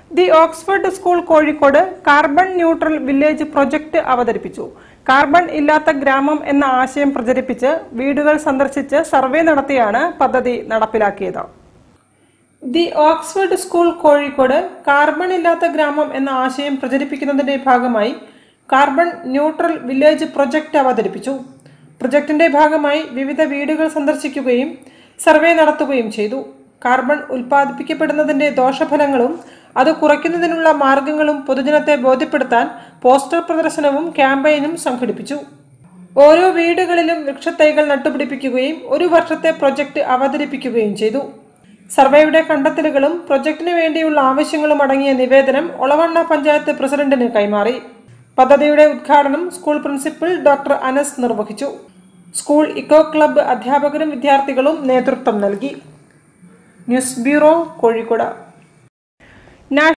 the Oxford school Kozhikode carbon neutral village project അവതരിപ്പിച്ചു carbon ഇല്ലാത്ത ഗ്രാമം എന്ന ആശയം പ്രചരിപ്പിച്ച് വീടുകൾ സന്ദർശിച്ച് സർവേ നടത്തിയാണ് പദ്ധതി നടപ്പിലാക്കിയത് the Oxford school Kozhikode carbon ഇല്ലാത്ത ഗ്രാമം എന്ന ആശയം പ്രചരിപ്പിക്കുന്നതിന്റെ ഭാഗമായി കാർബൺ ന്യൂട്രൽ വില്ലേജ് പ്രൊജക്ട് അവതരിപ്പിച്ചു പ്രൊജക്ടിന്റെ ഭാഗമായി വിവിധ വീടുകൾ സന്ദർശിക്കുകയും സർവേ നടത്തുകയും ചെയ്തു കാർബൺ ഉൽപ്പാദിപ്പിക്കപ്പെടുന്നതിന്റെ ദോഷഫലങ്ങളും അത് കുറയ്ക്കുന്നതിനുള്ള മാർഗങ്ങളും പൊതുജനത്തെ ബോധ്യപ്പെടുത്താൻ പോസ്റ്റർ പ്രദർശനവും ക്യാമ്പയിനും സംഘടിപ്പിച്ചു ഓരോ വീടുകളിലും വൃക്ഷത്തൈകൾ നട്ടുപിടിപ്പിക്കുകയും ഒരു വർഷത്തെ പ്രൊജക്ട് അവതരിപ്പിക്കുകയും ചെയ്തു സർവേയുടെ കണ്ടെത്തലുകളും പ്രൊജക്ടിന് വേണ്ടിയുള്ള ആവശ്യങ്ങളും അടങ്ങിയ നിവേദനം ഒളവണ്ണ പഞ്ചായത്ത് പ്രസിഡന്റിന് കൈമാറി പദ്ധതിയുടെ ഉദ്ഘാടനം സ്കൂൾ പ്രിൻസിപ്പൽ ഡോക്ടർ അനസ് നിർവഹിച്ചു സ്കൂൾ ഇക്കോ ക്ലബ്ബ് അധ്യാപകരും വിദ്യാർത്ഥികളും നേതൃത്വം നൽകി ന്യൂസ് ബ്യൂറോ കോഴിക്കോട്